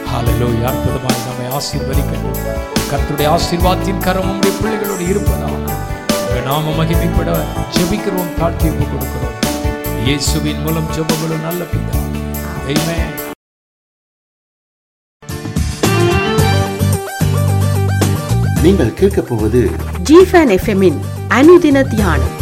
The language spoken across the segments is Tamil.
ஹalleluya அற்புதமாய் நம்மை ஆசீர்வதிக்கட்டும் கர்த்தருடைய ஆசீர்வாதத்தின் கரம் உம்முடைய பிள்ளைகளோடு இருப்பதாக உங்கள் நாம மகிமைப்பட ஜெபிக்கிறோம் தாழ்த்தி ஒப்புக் கொடுக்கிறோம் இயேசுவின் மூலம் ஜெபங்களும் நல்ல பிதா ஆமென் நீங்கள் கேட்கப் போவது ஜிஃபன் எஃப்எம்மின் அனுதின தியானம்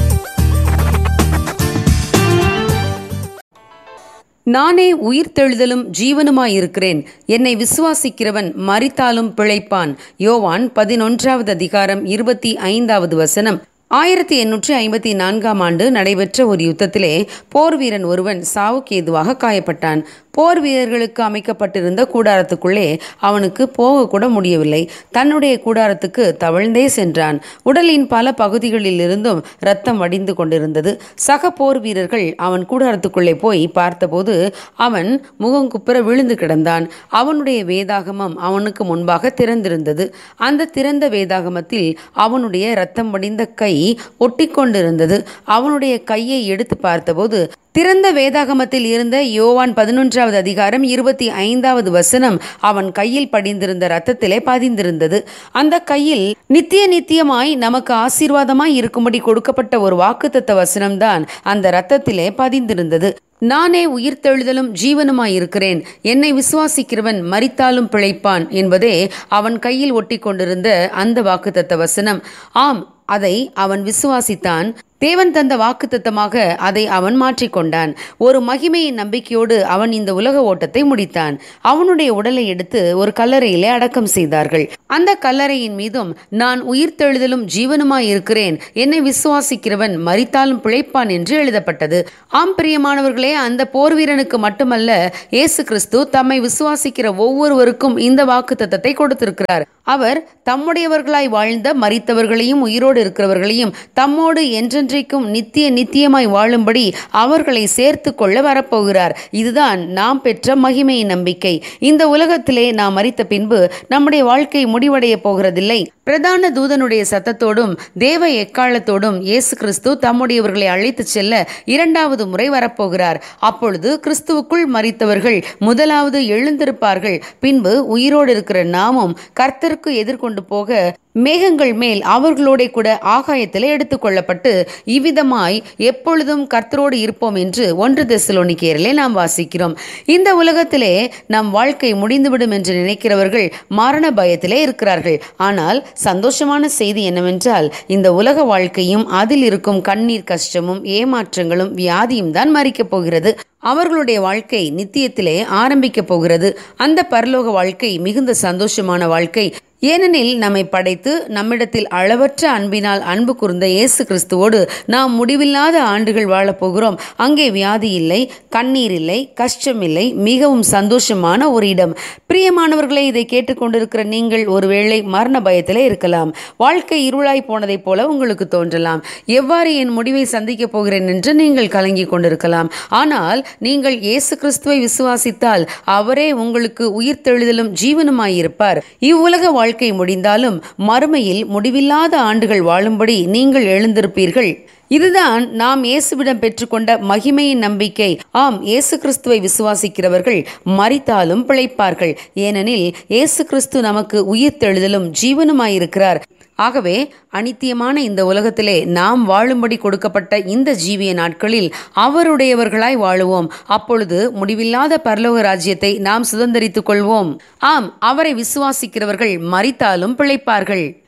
நானே உயிர்த்தெழுதலும் ஜீவனுமாயிருக்கிறேன் என்னை விசுவாசிக்கிறவன் மரித்தாலும் பிழைப்பான் யோவான் பதினொன்றாவது அதிகாரம் இருபத்தி ஐந்தாவது வசனம் ஆயிரத்தி எண்ணூற்றி ஐம்பத்தி நான்காம் ஆண்டு நடைபெற்ற ஒரு யுத்தத்திலே போர் வீரன் ஒருவன் சாவுக்கு ஏதுவாக காயப்பட்டான் போர் வீரர்களுக்கு அமைக்கப்பட்டிருந்த கூடாரத்துக்குள்ளே அவனுக்கு போகக்கூட முடியவில்லை தன்னுடைய கூடாரத்துக்கு தவழ்ந்தே சென்றான் உடலின் பல பகுதிகளில் இருந்தும் ரத்தம் வடிந்து கொண்டிருந்தது சக போர் வீரர்கள் அவன் கூடாரத்துக்குள்ளே போய் பார்த்தபோது அவன் முகங்குப்புற விழுந்து கிடந்தான் அவனுடைய வேதாகமம் அவனுக்கு முன்பாக திறந்திருந்தது அந்த திறந்த வேதாகமத்தில் அவனுடைய ரத்தம் வடிந்த கை ஒட்டிக்கொண்டிருந்தது அவனுடைய கையை எடுத்து பார்த்தபோது திறந்த வேதாகமத்தில் இருந்த யோவான் பதினொன்றாவது அதிகாரம் இருபத்தி ஐந்தாவது வசனம் அவன் கையில் படிந்திருந்த ரத்தத்திலே பதிந்திருந்தது அந்த கையில் நித்திய நித்தியமாய் நமக்கு ஆசீர்வாதமாய் இருக்கும்படி கொடுக்கப்பட்ட ஒரு வாக்குத்தத்த வசனம்தான் அந்த ரத்தத்திலே பதிந்திருந்தது நானே உயிர்த்தெழுதலும் ஜீவனுமாய் இருக்கிறேன் என்னை விசுவாசிக்கிறவன் மரித்தாலும் பிழைப்பான் என்பதே அவன் கையில் ஒட்டி கொண்டிருந்த அந்த வாக்குத்தத்த வசனம் ஆம் அதை அவன் விசுவாசித்தான் தேவன் தந்த வாக்குத்தத்தமாக அதை அவன் மாற்றிக்கொண்டான் ஒரு மகிமையின் நம்பிக்கையோடு அவன் இந்த உலக ஓட்டத்தை முடித்தான் அவனுடைய உடலை எடுத்து ஒரு கல்லறையிலே அடக்கம் செய்தார்கள் அந்த கல்லறையின் மீதும் நான் உயிர்த்தெழுதலும் ஜீவனுமாய் இருக்கிறேன் என்னை விசுவாசிக்கிறவன் மரித்தாலும் பிழைப்பான் என்று எழுதப்பட்டது ஆம் பிரியமானவர்களே அந்த போர் வீரனுக்கு மட்டுமல்ல இயேசு கிறிஸ்து தம்மை விசுவாசிக்கிற ஒவ்வொருவருக்கும் இந்த வாக்குத்தத்தத்தை கொடுத்திருக்கிறார் அவர் தம்முடையவர்களாய் வாழ்ந்த மரித்தவர்களையும் உயிரோடு இருக்கிறவர்களையும் தம்மோடு என்றென்றைக்கும் நித்திய நித்தியமாய் வாழும்படி அவர்களை சேர்த்து கொள்ள வரப்போகிறார் இதுதான் நாம் பெற்ற மகிமையின் நம்பிக்கை இந்த உலகத்திலே நாம் மரித்த பின்பு நம்முடைய வாழ்க்கை முடிவடைய போகிறதில்லை பிரதான தூதனுடைய சத்தத்தோடும் தேவ எக்காலத்தோடும் இயேசு கிறிஸ்து தம்முடையவர்களை அழைத்துச் செல்ல இரண்டாவது முறை வரப்போகிறார் அப்பொழுது கிறிஸ்துவுக்குள் மரித்தவர்கள் முதலாவது எழுந்திருப்பார்கள் பின்பு உயிரோடு இருக்கிற நாமும் கர்த்தருக்கு எதிர்கொண்டு போக மேகங்கள் மேல் அவர்களோட கூட ஆகாயத்தில் எடுத்துக்கொள்ளப்பட்டு இவ்விதமாய் எப்பொழுதும் கர்த்தரோடு இருப்போம் என்று ஒன்று தெசலோனிக்கேரிலே நாம் வாசிக்கிறோம் இந்த உலகத்திலே நம் வாழ்க்கை முடிந்துவிடும் என்று நினைக்கிறவர்கள் மரண பயத்திலே இருக்கிறார்கள் ஆனால் சந்தோஷமான செய்தி என்னவென்றால் இந்த உலக வாழ்க்கையும் அதில் இருக்கும் கண்ணீர் கஷ்டமும் ஏமாற்றங்களும் வியாதியும் தான் மறிக்கப் போகிறது அவர்களுடைய வாழ்க்கை நித்தியத்திலே ஆரம்பிக்கப் போகிறது அந்த பரலோக வாழ்க்கை மிகுந்த சந்தோஷமான வாழ்க்கை ஏனெனில் நம்மை படைத்து நம்மிடத்தில் அளவற்ற அன்பினால் அன்பு கூர்ந்த இயேசு கிறிஸ்துவோடு நாம் முடிவில்லாத ஆண்டுகள் வாழப்போகிறோம் அங்கே வியாதி இல்லை கண்ணீர் இல்லை கஷ்டம் இல்லை மிகவும் சந்தோஷமான ஒரு இடம் பிரியமானவர்களே இதை கேட்டுக்கொண்டிருக்கிற நீங்கள் ஒருவேளை மரண பயத்திலே இருக்கலாம் வாழ்க்கை இருளாய் போனதைப் போல உங்களுக்கு தோன்றலாம் எவ்வாறு என் முடிவை சந்திக்கப் போகிறேன் என்று நீங்கள் கலங்கி கொண்டிருக்கலாம் ஆனால் நீங்கள் இயேசு கிறிஸ்துவை விசுவாசித்தால் அவரே உங்களுக்கு உயிர்த்தெழுதலும் ஜீவனுமாயிருப்பார் இவ்வுலக வாழ்க்கை முடிந்தாலும் மறுமையில் முடிவில்லாத ஆண்டுகள் வாழும்படி நீங்கள் எழுந்திருப்பீர்கள் இதுதான் நாம் இயேசுவிடம் பெற்றுக்கொண்ட மகிமையின் நம்பிக்கை ஆம் இயேசு கிறிஸ்துவை விசுவாசிக்கிறவர்கள் மரித்தாலும் பிழைப்பார்கள் ஏனெனில் இயேசு கிறிஸ்து நமக்கு உயிர்த்தெழுதலும் ஜீவனுமாயிருக்கிறார் ஆகவே அனித்தியமான இந்த உலகத்திலே நாம் வாழும்படி கொடுக்கப்பட்ட இந்த ஜீவிய நாட்களில் அவருடையவர்களாய் வாழுவோம் அப்பொழுது முடிவில்லாத பரலோக ராஜ்யத்தை நாம் சுதந்திரித்துக் கொள்வோம் ஆம் அவரை விசுவாசிக்கிறவர்கள் மரித்தாலும் பிழைப்பார்கள்